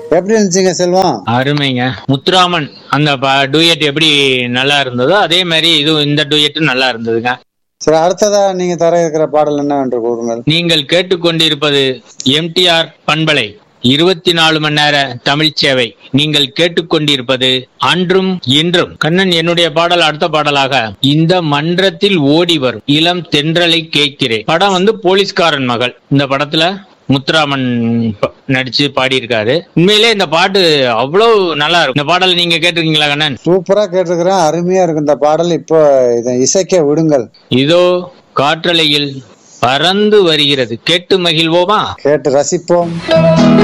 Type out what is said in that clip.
எப்படி இருந்துச்சுங்க செல்வம் அருமைங்க முத்துராமன் அந்த டூயட் எப்படி நல்லா இருந்ததோ அதே மாதிரி இது இந்த டூயட்டும் நல்லா இருந்ததுங்க சரி அடுத்ததா நீங்க தர இருக்கிற பாடல் என்னவென்று கூறுங்கள் நீங்கள் கேட்டுக்கொண்டிருப்பது எம்டிஆர் பண்பலை இருபத்தி நாலு மணி நேர தமிழ் சேவை நீங்கள் கேட்டுக்கொண்டிருப்பது அன்றும் இன்றும் கண்ணன் என்னுடைய பாடல் அடுத்த பாடலாக இந்த மன்றத்தில் ஓடி வரும் இளம் தென்றலை கேட்கிறேன் படம் வந்து போலீஸ்காரன் மகள் இந்த படத்துல முத்துராமன் ப- நடிச்சு பாடியிருக்காரு உண்மையிலே இந்த பாட்டு அவ்வளவு நல்லா இருக்கும் இந்த பாடல் நீங்க கேட்டிருக்கீங்களா கண்ணன் சூப்பரா கேட்டிருக்கிறேன் அருமையா இருக்கு இந்த பாடல் இப்போ இதை இசைக்க விடுங்கள் இதோ காற்றலையில் பறந்து வருகிறது கேட்டு மகிழ்வோமா கேட்டு ரசிப்போம்